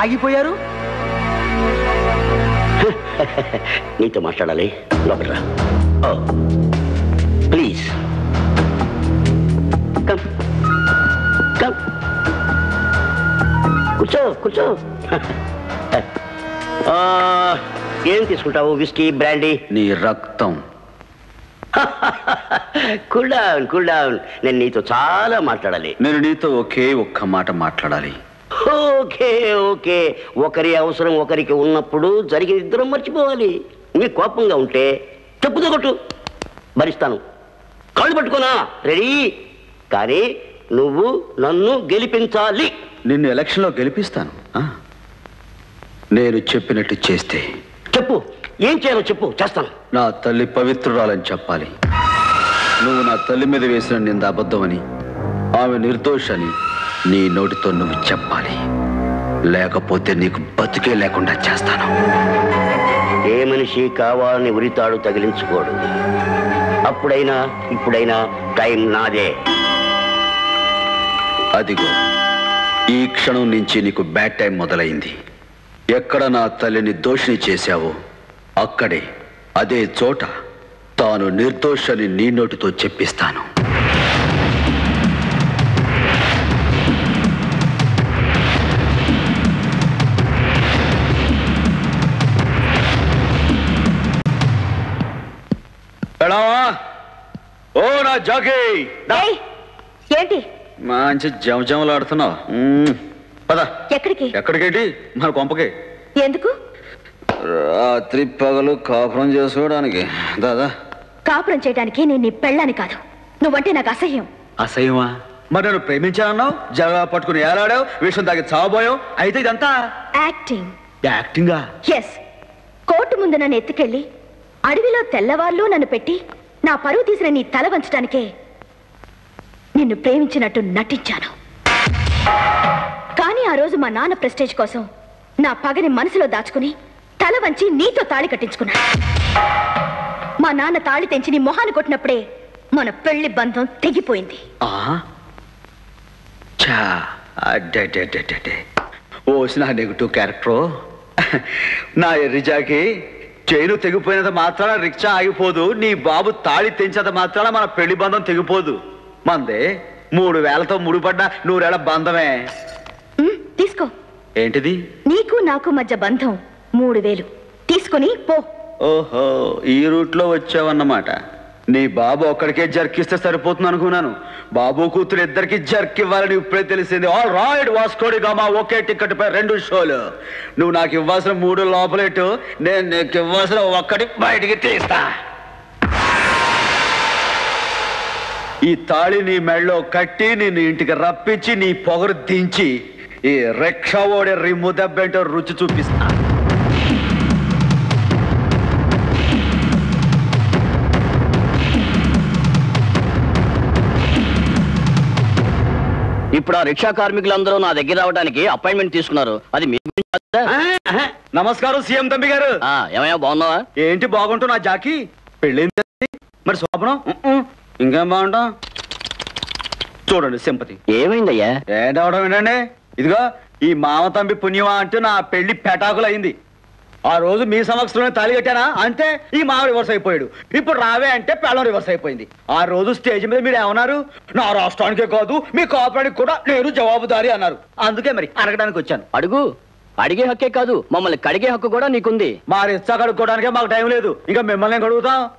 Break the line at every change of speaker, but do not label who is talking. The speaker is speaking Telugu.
ఆగిపోయారు
నీతో మాట్లాడాలి లోపల రా ఓ ప్లీజ్ కమ్ కమ్ కూర్చో కూర్చో ఆ, ఏం తీసుకుంటావు విస్కీ బ్రాండీ
నీ రక్తం
కూల్ డౌన్ కూల్ డౌన్ నేను నీతో చాలా మాట్లాడాలి
నేను నీతో ఒకే ఒక్క మాట మాట్లాడాలి
ఓకే ఓకే ఒకరి అవసరం ఒకరికి ఉన్నప్పుడు జరిగిన ఇద్దరం మర్చిపోవాలి నీ కోపంగా ఉంటే చెప్పుతో కొట్టు భరిస్తాను కాళ్ళు పట్టుకోనా రెడీ కానీ నువ్వు నన్ను గెలిపించాలి
నిన్ను ఎలక్షన్లో గెలిపిస్తాను ఆ? నేను చెప్పినట్టు చేస్తే
చెప్పు ఏం చేయాలో చెప్పు చేస్తాను
నా తల్లి పవిత్రురాలని చెప్పాలి నువ్వు నా తల్లి మీద వేసిన నింద అబద్ధమని ఆమె నిర్దోషని నీ నోటితో నువ్వు చెప్పాలి లేకపోతే నీకు బతికే లేకుండా చేస్తాను
ఏ మనిషి కావాలని ఉరితాడు తగిలించుకోడు అప్పుడైనా ఇప్పుడైనా టైం నాదే
అదిగో ఈ క్షణం నుంచి నీకు బ్యాడ్ టైం మొదలైంది ఎక్కడ నా తల్లిని దోషిని చేశావో అక్కడే అదే చోట తాను నిర్దోషని నీ నోటితో చెప్పిస్తాను వెళ్ళావా? ఓ నా జాకీ
ఏయ్, ఏంటి
మంచి జమజమలాడుతున్నావు మ్మ్. పద
ఎక్కడికి
ఎక్కడికేంటి మన కొంపకి
ఎందుకు
రాత్రి పగలు కాపురం చేసుకోవడానికి దాదా
కాపురం చేయడానికి నేను నీ పెళ్ళాని కాదు నువ్వంటే నాకు అసహ్యం
అసహ్యమా మరి నేను ప్రేమించానన్నావు జగ పట్టుకుని ఏలాడావు విషయం తాగి చావబోయావు అయితే ఇదంతా
యాక్టింగ్
యాక్టింగా
ఎస్ కోర్టు ముందు నన్ను ఎత్తుకెళ్ళి అడవిలో తెల్లవాళ్ళు నన్ను పెట్టి నా పరువు తీసిన నీ తల వంచడానికే నిన్ను ప్రేమించినట్టు నటించాను కానీ ఆ రోజు మా నాన్న ప్రెస్టేజ్ కోసం నా పగని మనసులో దాచుకుని తల వంచి నీతో తాళి కట్టించుకున్నా మా నాన్న తాళి తెంచి నీ మొహాన్ని కొట్టినప్పుడే మన పెళ్లి బంధం తెగిపోయింది
ఆ? ఛా, అడ్డడ్డడ్డడ్డే. ఓసి నా నెగిటివ్ క్యారెక్టరు నా ఎర్రిజాకి చైను తెగిపోయినంత మాత్రాన రిక్షా ఆగిపోదు నీ బాబు తాళి తెంచేంత మాత్రాన మన పెళ్లి బంధం తెగిపోదు మందే మూడు వేలతో ముడిపడ్డ నూరేళ్ల బంధమే
ఉమ్, తీసుకో
ఏంటిది
నీకు నాకు మధ్య బంధం మూడు వేలు తీసుకుని పో
ఓహో ఈ రూట్లో వచ్చావన్నమాట నీ బాబు ఒక్కడికే జర్కిస్తే సరిపోతుంది అనుకున్నాను బాబు కూతురు ఇద్దరికి జర్క్ ఇవ్వాలని ఇప్పుడే తెలిసింది ఆల్ రైట్ వాస్కోడి గామా ఒకే టికెట్ పై రెండు షోలు నువ్వు నాకు ఇవ్వాల్సిన మూడు లోపలేటు నేను నీకు ఇవ్వాల్సిన ఒక్కటి బయటికి తీస్తా ఈ తాళి నీ మెళ్ళో కట్టి నిన్ను ఇంటికి రప్పించి నీ పొగరు దించి ఈ రిక్షా ఓడే రిమ్ము దెబ్బేంటో రుచి చూపిస్తా
ఇప్పుడు ఆ రిక్షా కార్మికులందరూ నా దగ్గర రావడానికి అపాయింట్మెంట్ తీసుకున్నారు అది మీ గురించి కాదా?
నమస్కారం సీఎం తంబి గారు
ఆ, ఏమయ్యా బాగున్నావా
ఏంటి బాగుంటావు నా జాకి పెళ్ళైంది మరి శోభనం ఉమ్మ్. ఇంకేం బాగుంటాం చూడండి సింపతి
ఏమైందయ్యా
ఏంటి అవడం ఏంటండి ఇదిగో ఈ మామ తంబి పుణ్యమా అంటూ నా పెళ్లి పెటాకులు అయింది ఆ రోజు మీ సమక్షంలోనే తాళి కట్టానా అంతే ఈ మామ రివర్స్ అయిపోయాడు ఇప్పుడు రావే అంటే పెళ్ళం రివర్స్ అయిపోయింది ఆ రోజు స్టేజ్ మీద మీరు ఏమన్నారు నా రాష్ట్రానికే కాదు మీ కోపరానికి కూడా నేను జవాబుదారి అన్నారు అందుకే మరి అడగడానికి వచ్చాను
అడుగు అడిగే హక్కే కాదు మమ్మల్ని కడిగే హక్కు కూడా నీకుంది
మా రిచ్చా కడుక్కోవడానికే మాకు టైం లేదు ఇంకా మిమ్మల్ని ఏం కడుగుతాం